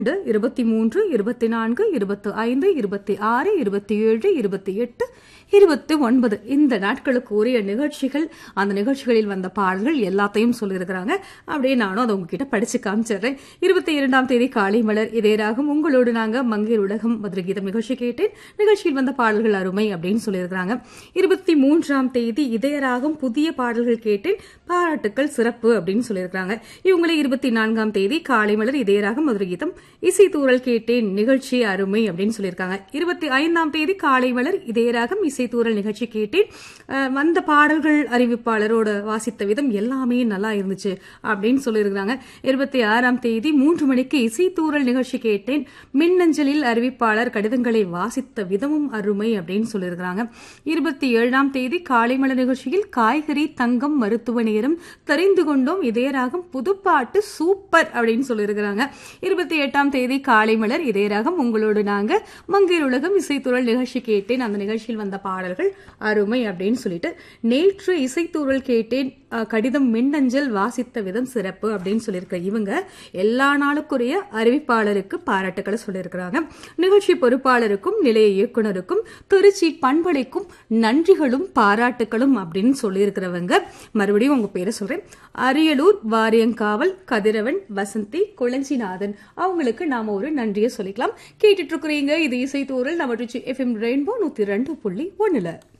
இருபத்தி மூன்று இருபத்தி நான்கு இருபத்தி ஐந்து இருபத்தி ஆறு இருபத்தி ஏழு இருபத்தி எட்டு இருபத்தி ஒன்பது இந்த நாட்களுக்கு உரிய நிகழ்ச்சிகள் அந்த நிகழ்ச்சிகளில் வந்த பாடல்கள் எல்லாத்தையும் சொல்லியிருக்கிறாங்க அப்படியே நானும் அதை உங்ககிட்ட படிச்சு காமிச்சிடுறேன் இருபத்தி இரண்டாம் தேதி காலை மலர் இதே ராகம் உங்களோடு நாங்க மங்கையர் உலகம் மதுரை கீதம் நிகழ்ச்சி கேட்டேன் நிகழ்ச்சியில் வந்த பாடல்கள் அருமை அப்படின்னு சொல்லியிருக்கிறாங்க இருபத்தி மூன்றாம் தேதி இதய ராகம் புதிய பாடல்கள் கேட்டேன் பாராட்டுக்கள் சிறப்பு அப்படின்னு சொல்லியிருக்கிறாங்க இவங்களே இருபத்தி நான்காம் தேதி காலை மலர் இதய ராகம் மதுரை கீதம் இசை தூரல் கேட்டேன் நிகழ்ச்சி அருமை அப்படின்னு சொல்லியிருக்காங்க இருபத்தி ஐந்தாம் தேதி காலை மலர் இதய ராகம் இசை தூரல் நிகழ்ச்சி கேட்டேன் அஹ், வந்த பாடல்கள் அறிவிப்பாளரோட வாசித்த விதம் எல்லாமே நல்லா இருந்துச்சு அப்படின்னு சொல்லியிருக்காங்க இருபத்தி ஆறாம் தேதி மூன்று மணிக்கு இசை தூரல் நிகழ்ச்சி கேட்டேன் மின்னஞ்சலில் அறிவிப்பாளர் கடிதங்களை வாசித்த விதமும் அருமை அப்படின்னு சொல்லியிருக்கிறாங்க இருபத்தி ஏழாம் தேதி காலை மலர் நிகழ்ச்சியில் காய்கறி தங்கம் மருத்துவ நேரம் தெரிந்து கொண்டோம் இதே ராகம் புதுப்பாட்டு சூப்பர் அப்படின்னு சொல்லியிருக்கிறாங்க இருபத்தி எட்டாம் தேதி காலை மலர் இதே ராகம் உங்களோடு நாங்க மங்கையர் உலகம் இசைத்துறல் நிகழ்ச்சி கேட்டேன் அந்த நிகழ்ச்சியில் வந்த பாடல்கள் அருமை அப்படின்னு சொல்லிட்டு நேற்று இசைத்தூரல் கேட்டேன் அஹ், கடிதம் மின்னஞ்சல் வாசித்த விதம் சிறப்பு அப்படின்னு சொல்லியிருக்க இவங்க எல்லா நாளுக்குரிய அறிவிப்பாளருக்கு பாராட்டுக்களை சொல்லியிருக்கிறாங்க நிகழ்ச்சி பொறுப்பாளருக்கும் நிலைய இயக்குனருக்கும் திருச்சி பண்பலைக்கும் நன்றிகளும் பாராட்டுகளும் அப்படின்னு சொல்லியிருக்கிறவங்க மறுபடியும் உங்க பேரை சொல்றேன் அரியலூர் வாரியங்காவல் கதிரவன் வசந்தி குளஞ்சிநாதன் அவங்களுக்கு நாம ஒரு நன்றியை சொல்லிக்கலாம் கேட்டுட்டு இருக்கிறீங்க இது இசைத்தூரல் நம்ம ருச்சி எஃப்எம் ரெயின்போ நூத்தி ரெண்டு புள்ளி ஒண்ணுல